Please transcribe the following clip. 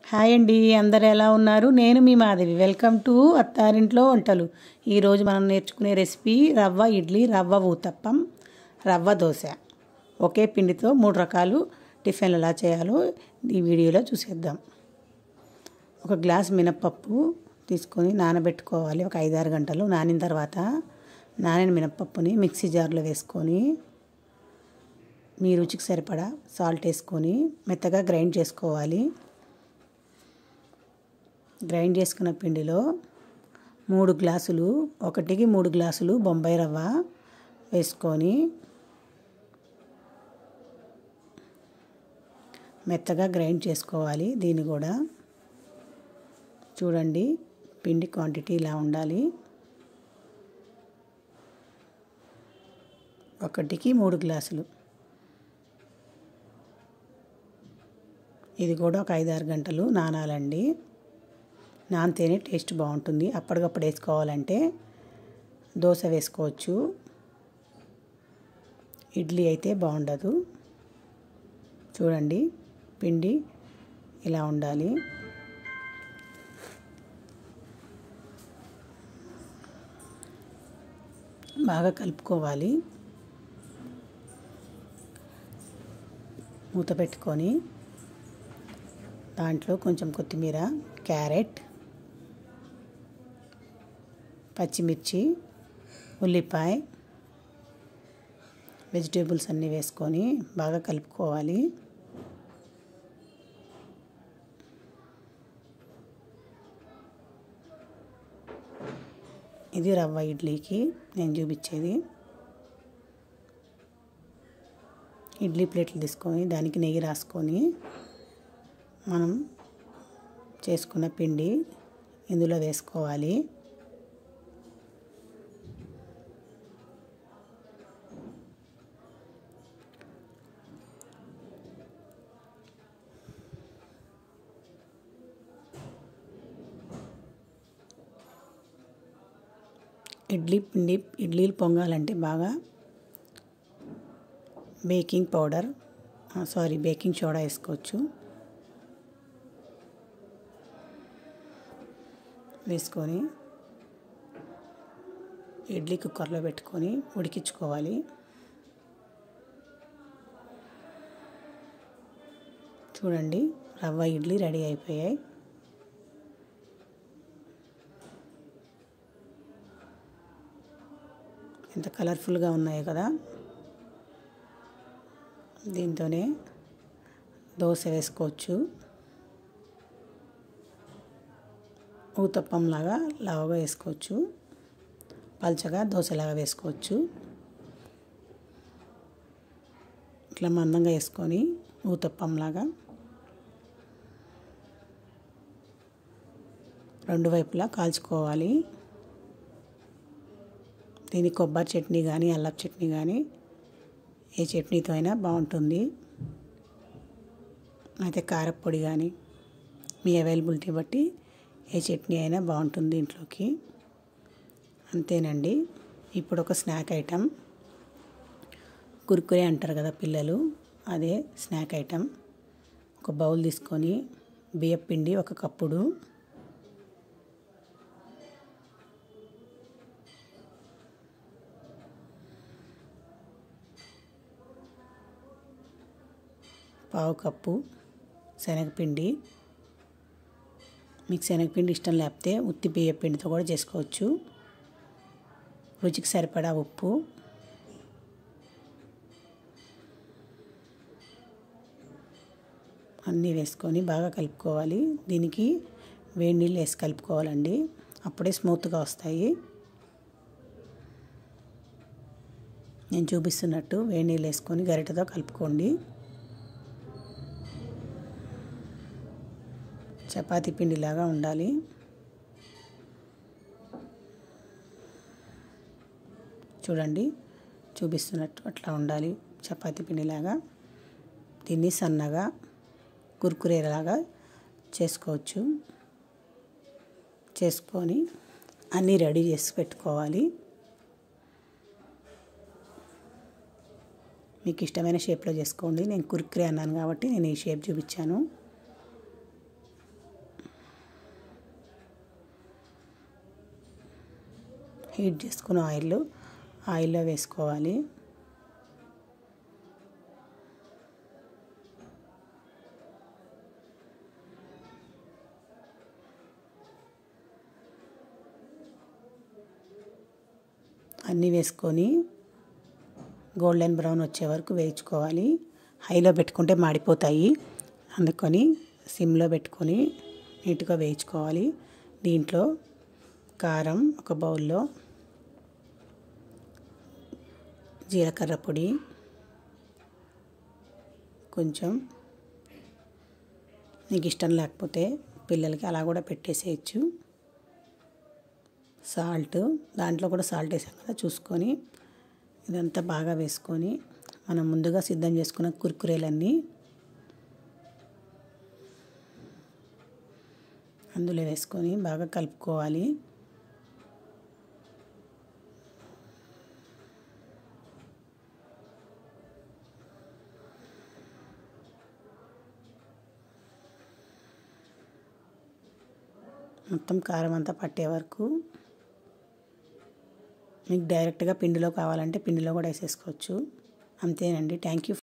hi అండి అందరు ఎలా ఉన్నారు నేను మీ మాధవి వెల్కమ్ టు అత్తారింట్లో వంటలు ఈరోజు మనం నేర్చుకునే రెసిపీ రవ్వ ఇడ్లీ రవ్వ ఊతప్పం రవ్వ దోశ ఒకే పిండితో మూడు రకాలు టిఫిన్లు ఎలా చేయాలో ఈ వీడియోలో చూసేద్దాం ఒక గ్లాస్ మినప్పప్పు తీసుకొని నానబెట్టుకోవాలి ఒక ఐదారు గంటలు నానిన తర్వాత నానిన మినప్పప్పుని మిక్సీ జార్లో వేసుకొని మీ రుచికి సరిపడా సాల్ట్ వేసుకొని మెత్తగా గ్రైండ్ చేసుకోవాలి గ్రైండ్ చేసుకున్న పిండిలో మూడు గ్లాసులు ఒకటికి మూడు గ్లాసులు బొంబాయి రవ్వ వేసుకొని మెత్తగా గ్రైండ్ చేసుకోవాలి దీన్ని కూడా చూడండి పిండి క్వాంటిటీ ఇలా ఉండాలి ఒకటికి మూడు గ్లాసులు ఇది కూడా ఒక ఐదారు గంటలు నానాలండి నానితేనే టేస్ట్ బాగుంటుంది అప్పటికప్పుడు వేసుకోవాలంటే దోశ వేసుకోవచ్చు ఇడ్లీ అయితే బాగుండదు చూడండి పిండి ఇలా ఉండాలి బాగా కలుపుకోవాలి మూత పెట్టుకొని దాంట్లో కొంచెం కొత్తిమీర క్యారెట్ పచ్చిమిర్చి ఉల్లిపాయ వెజిటేబుల్స్ అన్నీ వేసుకొని బాగా కలుపుకోవాలి ఇది రవ్వ ఇడ్లీకి నేను చూపించేది ఇడ్లీ ప్లేట్లు తీసుకొని దానికి నెయ్యి రాసుకొని మనం చేసుకున్న పిండి ఇందులో వేసుకోవాలి ఇడ్లీ పిండి ఇడ్లీలు పొంగాలంటే బాగా baking powder sorry baking soda వేసుకోవచ్చు వేసుకొని ఇడ్లీ కుక్కర్లో పెట్టుకొని ఉడికించుకోవాలి చూడండి రవ్వ ఇడ్లీ రెడీ అయిపోయాయి ఎంత కలర్ఫుల్గా ఉన్నాయి కదా దీంతోనే దోశ వేసుకోవచ్చు ఊతప్పంలాగా లావుగా వేసుకోవచ్చు పల్చగా దోశలాగా వేసుకోవచ్చు ఇట్లా మందంగా వేసుకొని ఊతప్పంలాగా రెండు వైపులా కాల్చుకోవాలి దీనికి కొబ్బరి చట్నీ కానీ అల్లం చట్నీ కానీ ఏ చట్నీతో అయినా బాగుంటుంది అయితే కారపొడి కానీ మీ అవైలబిలిటీ బట్టి ఏ చట్నీ అయినా బాగుంటుంది ఇంట్లోకి అంతేనండి ఇప్పుడు ఒక స్నాక్ ఐటమ్ కురుకురే అంటారు కదా పిల్లలు అదే స్నాక్ ఐటమ్ ఒక బౌల్ తీసుకొని బియ్యం పిండి ఒక కప్పుడు పావు కప్పు శనగపిండి మీకు శనగపిండి ఇష్టం లేకపోతే ఉత్తి బియ్య పిండితో కూడా చేసుకోవచ్చు రుచికి సరిపడా ఉప్పు అన్నీ వేసుకొని బాగా కలుపుకోవాలి దీనికి వేడి నీళ్ళు వేసి కలుపుకోవాలండి అప్పుడే స్మూత్గా వస్తాయి నేను చూపిస్తున్నట్టు వేడి నీళ్ళు వేసుకొని గరిటెతో కలుపుకోండి చపాతీ పిండిలాగా ఉండాలి చూడండి చూపిస్తున్నట్టు అట్లా ఉండాలి చపాతీ పిండిలాగా దీన్ని సన్నగా కుర్కురేలాగా చేసుకోవచ్చు చేసుకొని అన్నీ రెడీ చేసి పెట్టుకోవాలి మీకు ఇష్టమైన షేప్లో చేసుకోండి నేను కుర్కురే అన్నాను కాబట్టి నేను ఈ షేప్ చూపించాను హీట్ చేసుకున్న ఆయిల్ ఆయిల్లో వేసుకోవాలి అన్నీ వేసుకొని గోల్డెన్ బ్రౌన్ వచ్చే వరకు వేయించుకోవాలి హైలో పెట్టుకుంటే మాడిపోతాయి అందుకని సిమ్లో పెట్టుకొని నీట్గా వేయించుకోవాలి దీంట్లో కారం ఒక బౌల్లో జీలకర్ర పొడి కొంచెం మీకు ఇష్టం లేకపోతే పిల్లలకి అలా కూడా పెట్టేసేయచ్చు సాల్ట్ దాంట్లో కూడా సాల్ట్ వేసాం కదా చూసుకొని ఇదంతా బాగా వేసుకొని మనం ముందుగా సిద్ధం చేసుకున్న కుర్కురేలన్నీ అందులో వేసుకొని బాగా కలుపుకోవాలి మొత్తం కారం అంతా పట్టే వరకు మీకు డైరెక్ట్గా పిండిలో కావాలంటే పిండిలో కూడా వేసేసుకోవచ్చు అంతేనండి థ్యాంక్ యూ